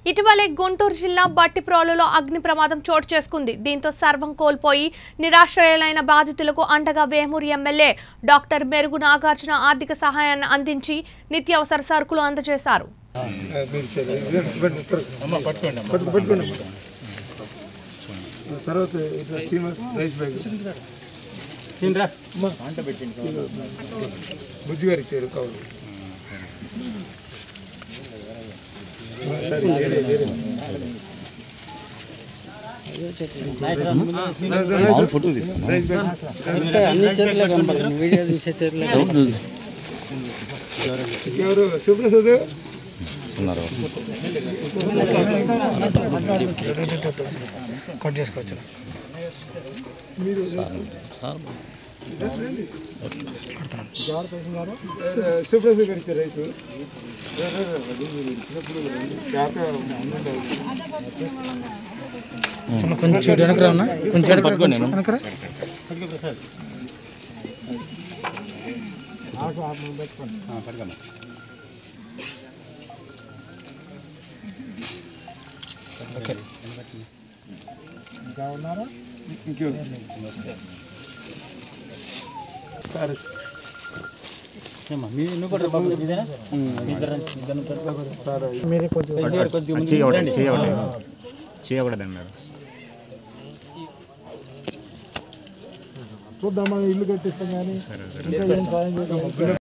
ఇటీవలే గుంటూరు జిల్లా బట్టిప్రోలులో అగ్ని ప్రమాదం చోటు చేసుకుంది దీంతో సర్వం కోల్పోయి నిరాశ్రయులైన బాధితులకు అండగా వేమూరు ఎమ్మెల్యే డాక్టర్ మెరుగు నాగార్జున ఆర్థిక సహాయాన్ని అందించి నిత్యావసర సరుకులు అందజేశారు మీరు సరే, ఇవ్వండి, ఇవ్వండి, త్వరగా. పట్టు- పట్టుకోండి తర్వాత ఇట్లా చీమ రైస్ బ్యాగ్ అమ్మా. బుజ్జి గారు ఇచ్చారు కావాలి సరే, వేరే, వేరే. రైస్ బ్యాగ్ ఎవరు సుప్రసాద్ కట్ చేసుకోవచ్చు సుప్రసాద్ గారు ఇచ్చారు రైతు కొంచెం వెనక రావునా కొంచెం వెనక పట్టుకోండి వెనక రా. మీరే కొంచెం చేయకూడదు చేయకూడదు చేయకూడదు అన్నారు చూద్దామా ఇల్లు కట్టిస్తాం కానీ ఇంకా ఏం సాయం చేద్దాం